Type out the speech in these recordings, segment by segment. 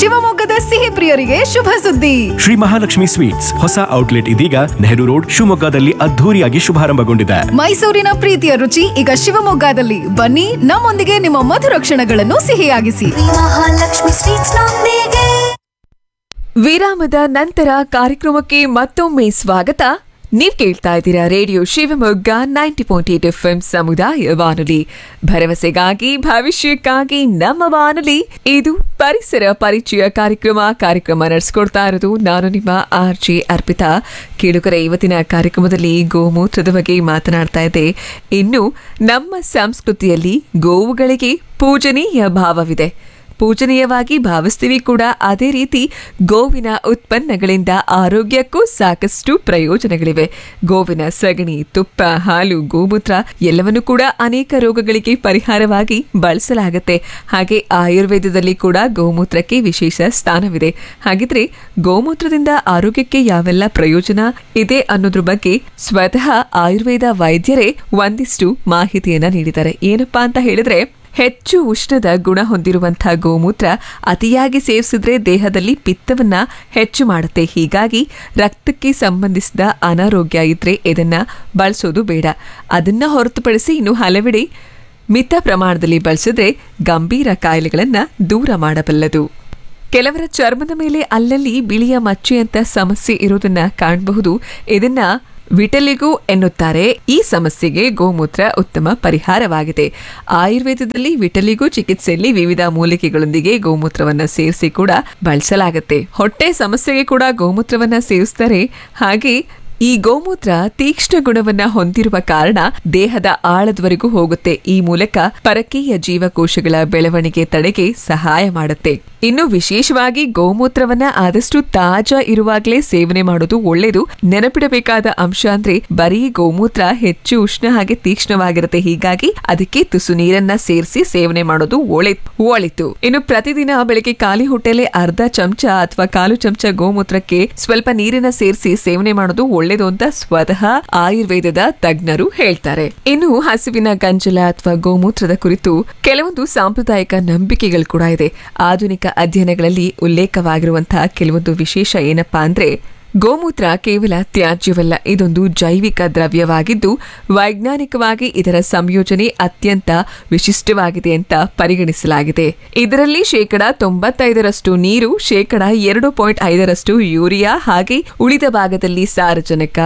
ಶಿವಮೊಗ್ಗದ ಸಿಹಿ ಪ್ರಿಯರಿಗೆ ಶುಭ ಸುದ್ದಿ ಶ್ರೀ ಮಹಾಲಕ್ಷ್ಮಿ ಸ್ವೀಟ್ಸ್ ಹೊಸ ಔಟ್ಲೆಟ್ ಇದೀಗ ನೆಹರು ರೋಡ್ ಶಿವಮೊಗ್ಗದಲ್ಲಿ ಅದ್ಧೂರಿಯಾಗಿ ಶುಭಾರಂಭಗೊಂಡಿದೆ ಮೈಸೂರಿನ ಪ್ರೀತಿಯ ರುಚಿ ಈಗ ಶಿವಮೊಗ್ಗದಲ್ಲಿ ಬನ್ನಿ ನಮ್ಮೊಂದಿಗೆ ನಿಮ್ಮ ಮಧುರ ಕ್ಷಣಗಳನ್ನು ಸಿಹಿಯಾಗಿಸಿ ಮಹಾಲಕ್ಷ್ಮಿ ಸ್ವೀಟ್ಸ್ ನೊಂದಿಗೆ ವಿರಾಮದ ನಂತರ ಕಾರ್ಯಕ್ರಮಕ್ಕೆ ಮತ್ತೊಮ್ಮೆ ಸ್ವಾಗತ ನೀವ್ ಕೇಳ್ತಾ ಇದ್ದೀರಾ radio Shivamogga ninety point eight F M ಸಮುದಾಯ ಬಾನುಲಿ ಭರವಸೆಗಾಗಿ ಭವಿಷ್ಯಕ್ಕಾಗಿ ನಮ್ಮ ಬಾನುಲಿ ಇದು ಪರಿಸರ ಪರಿಚಯ ಕಾರ್ಯಕ್ರಮ ಕಾರ್ಯಕ್ರಮ ನಡೆಸ್ಕೊಡ್ತಾ ಇರೋದು ನಾನು ನಿಮ್ಮ ಆರ್ ಜೆ ಅರ್ಪಿತಾ ಕೇಳುಗರೆ ಇವತ್ತಿನ ಕಾರ್ಯಕ್ರಮದಲ್ಲಿ ಗೋಮೂತ್ರದ ಬಗ್ಗೆ ಮಾತನಾಡ್ತಾ ಇದ್ದೆ ಇನ್ನು ನಮ್ಮ ಸಂಸ್ಕೃತಿಯಲ್ಲಿ ಗೋವುಗಳಿಗೆ ಪೂಜನೀಯ ಭಾವವಿದೆ ಪೂಜನೀಯವಾಗಿ ಭಾವಿಸ್ತೀವಿ ಕೂಡ ಅದೇ ರೀತಿ ಗೋವಿನ ಉತ್ಪನ್ನಗಳಿಂದ ಆರೋಗ್ಯಕ್ಕೂ ಸಾಕಷ್ಟು ಪ್ರಯೋಜನಗಳಿವೆ ಗೋವಿನ ಸಗಣಿ ತುಪ್ಪ ಹಾಲು ಗೋಮೂತ್ರ ಎಲ್ಲವನ್ನೂ ಕೂಡ ಅನೇಕ ರೋಗಗಳಿಗೆ ಪರಿಹಾರವಾಗಿ ಬಳಸಲಾಗುತ್ತೆ ಹಾಗೆ ಆಯುರ್ವೇದದಲ್ಲಿ ಕೂಡ ಗೋಮೂತ್ರಕ್ಕೆ ವಿಶೇಷ ಸ್ಥಾನವಿದೆ ಹಾಗಿದ್ರೆ ಗೋಮೂತ್ರದಿಂದ ಆರೋಗ್ಯಕ್ಕೆ ಯಾವೆಲ್ಲ ಪ್ರಯೋಜನ ಇದೆ ಅನ್ನೋದ್ರ ಬಗ್ಗೆ ಸ್ವತಃ ಆಯುರ್ವೇದ ವೈದ್ಯರೇ ಒಂದಿಷ್ಟು ಮಾಹಿತಿಯನ್ನ ನೀಡಿದ್ದಾರೆ ಏನಪ್ಪಾ ಅಂತ ಹೇಳಿದ್ರೆ ಹೆಚ್ಚು ಉಷ್ಣದ ಗುಣ ಹೊಂದಿರುವಂತಹ ಗೋಮೂತ್ರ ಅತಿಯಾಗಿ ಸೇವಿಸಿದ್ರೆ ದೇಹದಲ್ಲಿ ಪಿತ್ತವನ್ನ ಹೆಚ್ಚು ಮಾಡುತ್ತೆ ಹೀಗಾಗಿ ರಕ್ತಕ್ಕೆ ಸಂಬಂಧಿಸಿದ ಅನಾರೋಗ್ಯ ಇದ್ರೆ ಇದನ್ನ ಬಳಸೋದು ಬೇಡ ಅದನ್ನ ಹೊರತುಪಡಿಸಿ ಇನ್ನು ಹಲವೆಡೆ ಮಿತ ಪ್ರಮಾಣದಲ್ಲಿ ಬಳಸಿದ್ರೆ ಗಂಭೀರ ಕಾಯಿಲೆಗಳನ್ನ ದೂರ ಮಾಡಬಲ್ಲದು ಕೆಲವರ ಚರ್ಮದ ಮೇಲೆ ಅಲ್ಲಲ್ಲಿ ಬಿಳಿಯ ಮಚ್ಚೆಯಂತ ಸಮಸ್ಯೆ ಇರೋದನ್ನ ಕಾಣಬಹುದು ಇದನ್ನ ವಿಟಲಿಗೋ ಎನ್ನುತ್ತಾರೆ ಈ ಸಮಸ್ಯೆಗೆ ಗೋಮೂತ್ರ ಉತ್ತಮ ಪರಿಹಾರವಾಗಿದೆ ಆಯುರ್ವೇದದಲ್ಲಿ ವಿಟಲಿಗೋ ಚಿಕಿತ್ಸೆಯಲ್ಲಿ ವಿವಿಧ ಮೂಲಿಕೆಗಳೊಂದಿಗೆ ಗೋಮೂತ್ರವನ್ನ ಸೇರಿಸಿ ಕೂಡ ಬಳಸಲಾಗುತ್ತೆ ಹೊಟ್ಟೆ ಸಮಸ್ಯೆಗೆ ಕೂಡ ಗೋಮೂತ್ರವನ್ನ ಸೇವಿಸ್ತಾರೆ ಹಾಗೆ ಈ ಗೋಮೂತ್ರ ತೀಕ್ಷ್ಣ ಗುಣವನ್ನ ಹೊಂದಿರುವ ಕಾರಣ ದೇಹದ ಆಳದವರೆಗೂ ಹೋಗುತ್ತೆ ಈ ಮೂಲಕ ಪರಕೀಯ ಜೀವಕೋಶಗಳ ಬೆಳವಣಿಗೆ ತಡೆಗೆ ಸಹಾಯ ಮಾಡುತ್ತೆ ಇನ್ನು ವಿಶೇಷವಾಗಿ ಗೋಮೂತ್ರವನ್ನ ಆದಷ್ಟು ತಾಜಾ ಇರುವಾಗಲೇ ಸೇವನೆ ಮಾಡೋದು ಒಳ್ಳೆಯದು ನೆನಪಿಡಬೇಕಾದ ಅಂಶ ಅಂದ್ರೆ ಬರೀ ಗೋಮೂತ್ರ ಹೆಚ್ಚು ಉಷ್ಣ ಹಾಗೆ ತೀಕ್ಷ್ಣವಾಗಿರುತ್ತೆ ಹೀಗಾಗಿ ಅದಕ್ಕೆ ತುಸು ನೀರನ್ನ ಸೇರಿಸಿ ಸೇವನೆ ಮಾಡೋದು ಒಳ್ಳೆ ಒಳಿತು ಇನ್ನು ಪ್ರತಿದಿನ ಬೆಳಗ್ಗೆ ಖಾಲಿ ಹೊಟ್ಟೆಲೆ ಅರ್ಧ ಚಮಚ ಅಥವಾ ಕಾಲು ಚಮಚ ಗೋಮೂತ್ರಕ್ಕೆ ಸ್ವಲ್ಪ ನೀರನ್ನ ಸೇರಿಸಿ ಸೇವನೆ ಮಾಡೋದು ಒಳ್ಳೇದು ಅಂತ ಸ್ವತಃ ಆಯುರ್ವೇದದ ತಜ್ಞರು ಹೇಳ್ತಾರೆ ಇನ್ನು ಹಸುವಿನ ಗಂಜಲ ಅಥವಾ ಗೋಮೂತ್ರದ ಕುರಿತು ಕೆಲವೊಂದು ಸಾಂಪ್ರದಾಯಿಕ ನಂಬಿಕೆಗಳು ಕೂಡ ಇದೆ ಆಧುನಿಕ ಅಧ್ಯಯನಗಳಲ್ಲಿ ಉಲ್ಲೇಖವಾಗಿರುವಂತಹ ಕೆಲವೊಂದು ವಿಶೇಷ ಏನಪ್ಪಾ ಅಂದ್ರೆ ಗೋಮೂತ್ರ ಕೇವಲ ತ್ಯಾಜ್ಯವಲ್ಲ ಇದೊಂದು ಜೈವಿಕ ದ್ರವ್ಯವಾಗಿದ್ದು ವೈಜ್ಞಾನಿಕವಾಗಿ ಇದರ ಸಂಯೋಜನೆ ಅತ್ಯಂತ ವಿಶಿಷ್ಟವಾಗಿದೆ ಅಂತ ಪರಿಗಣಿಸಲಾಗಿದೆ ಇದರಲ್ಲಿ ಶೇಕಡ ತೊಂಬತ್ತೈದರಷ್ಟು ನೀರು ಶೇಕಡ ಎರಡು ಪಾಯಿಂಟ್ ಐದರಷ್ಟು ಯೂರಿಯಾ ಹಾಗೆ ಉಳಿದ ಭಾಗದಲ್ಲಿ ಸಾರಜನಕ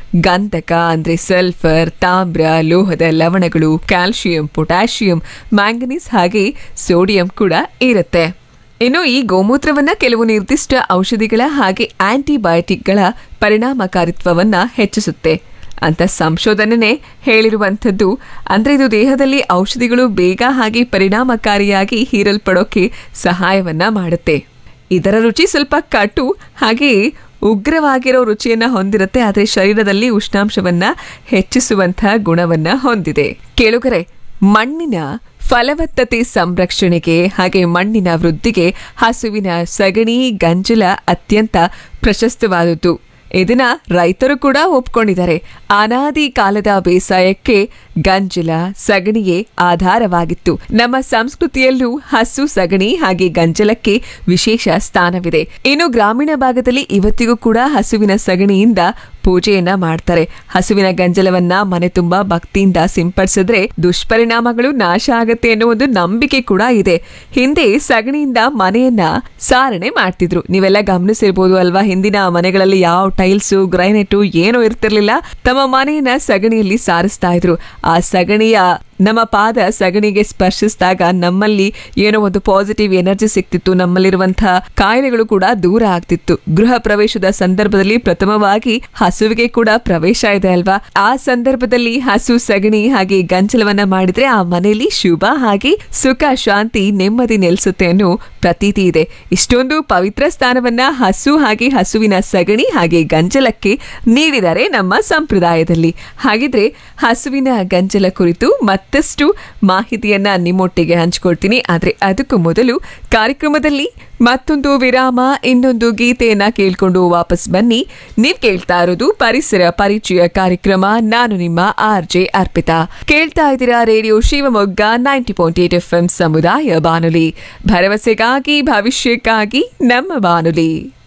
ಗಂಧಕ ಅಂದ್ರೆ ಸಲ್ಫರ್ ತಾಮ್ರ ಲೋಹದ ಲವಣಗಳು ಕ್ಯಾಲ್ಸಿಯಂ ಪೊಟ್ಯಾಷಿಯಂ ಮ್ಯಾಂಗನೀಸ್ ಹಾಗೆ ಸೋಡಿಯಂ ಕೂಡ ಇರುತ್ತೆ ಇನ್ನು ಈ ಗೋಮೂತ್ರವನ್ನ ಕೆಲವು ನಿರ್ದಿಷ್ಟ ಔಷಧಿಗಳ ಹಾಗೆ ಆಂಟಿಬಯೋಟಿಕ್ಗಳ ಪರಿಣಾಮಕಾರಿತ್ವವನ್ನ ಹೆಚ್ಚಿಸುತ್ತೆ ಅಂತ ಸಂಶೋಧನೆ ಹೇಳಿರುವಂಥದ್ದು ಅಂದ್ರೆ ಇದು ದೇಹದಲ್ಲಿ ಔಷಧಿಗಳು ಬೇಗ ಹಾಗೆ ಪರಿಣಾಮಕಾರಿಯಾಗಿ ಹೀರಲ್ಪಡೋಕೆ ಸಹಾಯವನ್ನ ಮಾಡುತ್ತೆ ಇದರ ರುಚಿ ಸ್ವಲ್ಪ ಕಟು ಹಾಗೆ ಉಗ್ರವಾಗಿರೋ ರುಚಿಯನ್ನ ಹೊಂದಿರುತ್ತೆ ಆದರೆ ಶರೀರದಲ್ಲಿ ಉಷ್ಣಾಂಶವನ್ನ ಹೆಚ್ಚಿಸುವಂತಹ ಗುಣವನ್ನ ಹೊಂದಿದೆ ಕೇಳುಗರೆ ಮಣ್ಣಿನ ಫಲವತ್ತತೆ ಸಂರಕ್ಷಣೆಗೆ ಹಾಗೆ ಮಣ್ಣಿನ ವೃದ್ಧಿಗೆ ಹಸುವಿನ ಸಗಣಿ ಗಂಜಲ ಅತ್ಯಂತ ಪ್ರಶಸ್ತವಾದದ್ದು ಇದನ್ನ ರೈತರು ಕೂಡ ಒಪ್ಕೊಂಡಿದ್ದಾರೆ ಅನಾದಿ ಕಾಲದ ಬೇಸಾಯಕ್ಕೆ ಗಂಜಲ ಸಗಣಿಯೇ ಆಧಾರವಾಗಿತ್ತು ನಮ್ಮ ಸಂಸ್ಕೃತಿಯಲ್ಲೂ ಹಸು ಸಗಣಿ ಹಾಗೆ ಗಂಜಲಕ್ಕೆ ವಿಶೇಷ ಸ್ಥಾನವಿದೆ ಇನ್ನು ಗ್ರಾಮೀಣ ಭಾಗದಲ್ಲಿ ಇವತ್ತಿಗೂ ಕೂಡ ಹಸುವಿನ ಸಗಣಿಯಿಂದ ಪೂಜೆಯನ್ನ ಮಾಡ್ತಾರೆ ಹಸುವಿನ ಗಂಜಲವನ್ನ ಮನೆ ತುಂಬಾ ಭಕ್ತಿಯಿಂದ ಸಿಂಪಡಿಸಿದ್ರೆ ದುಷ್ಪರಿಣಾಮಗಳು ನಾಶ ಆಗತ್ತೆ ಅನ್ನೋ ಒಂದು ನಂಬಿಕೆ ಕೂಡ ಇದೆ ಹಿಂದೆ ಸಗಣಿಯಿಂದ ಮನೆಯನ್ನ ಸಾರಣೆ ಮಾಡ್ತಿದ್ರು ನೀವೆಲ್ಲ ಗಮನಿಸಿರ್ಬೋದು ಅಲ್ವಾ ಹಿಂದಿನ ಮನೆಗಳಲ್ಲಿ ಯಾವ ಟೈಲ್ಸು ಗ್ರೈನೆಟು ಏನೋ ಇರ್ತಿರ್ಲಿಲ್ಲ ತಮ್ಮ ಮನೆಯನ್ನ ಸಗಣಿಯಲ್ಲಿ ಸಾರಿಸ್ತಾ ಇದ್ರು ಆ ಸಗಣಿಯ ನಮ್ಮ ಪಾದ ಸಗಣಿಗೆ ಸ್ಪರ್ಶಿಸಿದಾಗ ನಮ್ಮಲ್ಲಿ ಏನೋ ಒಂದು ಪಾಸಿಟಿವ್ ಎನರ್ಜಿ ಸಿಕ್ತಿತ್ತು ನಮ್ಮಲ್ಲಿರುವಂತಹ ಕಾಯಿಲೆಗಳು ಕೂಡ ದೂರ ಆಗ್ತಿತ್ತು ಗೃಹ ಪ್ರವೇಶದ ಸಂದರ್ಭದಲ್ಲಿ ಪ್ರಥಮವಾಗಿ ಹಸುವಿಗೆ ಕೂಡ ಪ್ರವೇಶ ಇದೆ ಅಲ್ವಾ ಆ ಸಂದರ್ಭದಲ್ಲಿ ಹಸು ಸಗಣಿ ಹಾಗೆ ಗಂಚಲವನ್ನ ಮಾಡಿದ್ರೆ ಆ ಮನೆಯಲ್ಲಿ ಶುಭ ಹಾಗೆ ಸುಖ ಶಾಂತಿ ನೆಮ್ಮದಿ ನೆಲೆಸುತ್ತೆ ಅನ್ನೋ ಪ್ರತೀತಿ ಇದೆ ಇಷ್ಟೊಂದು ಪವಿತ್ರ ಸ್ಥಾನವನ್ನ ಹಸು ಹಾಗೆ ಹಸುವಿನ ಸಗಣಿ ಹಾಗೆ ಗಂಜಲಕ್ಕೆ ನೀಡಿದ್ದಾರೆ ನಮ್ಮ ಸಂಪ್ರದಾಯದಲ್ಲಿ ಹಾಗಿದ್ರೆ ಹಸುವಿನ ಗಂಜಲ ಕುರಿತು ಮತ್ತೆ ಮತ್ತಷ್ಟು ಮಾಹಿತಿಯನ್ನ ನಿಮ್ಮೊಟ್ಟಿಗೆ ಹಂಚ್ಕೊಳ್ತೀನಿ ಆದ್ರೆ ಅದಕ್ಕೂ ಮೊದಲು ಕಾರ್ಯಕ್ರಮದಲ್ಲಿ ಮತ್ತೊಂದು ವಿರಾಮ ಇನ್ನೊಂದು ಗೀತೆಯನ್ನ ಕೇಳ್ಕೊಂಡು ವಾಪಸ್ ಬನ್ನಿ ನೀವ್ ಕೇಳ್ತಾ ಇರೋದು ಪರಿಸರ ಪರಿಚಯ ಕಾರ್ಯಕ್ರಮ ನಾನು ನಿಮ್ಮ ಆರ್ ಜೆ ಅರ್ಪಿತಾ ಕೇಳ್ತಾ ಇದ್ದೀರಾ radio Shivamogga ninety point eight F M ಸಮುದಾಯ ಬಾನುಲಿ ಭರವಸೆಗಾಗಿ ಭವಿಷ್ಯಕ್ಕಾಗಿ ನಮ್ಮ ಬಾನುಲಿ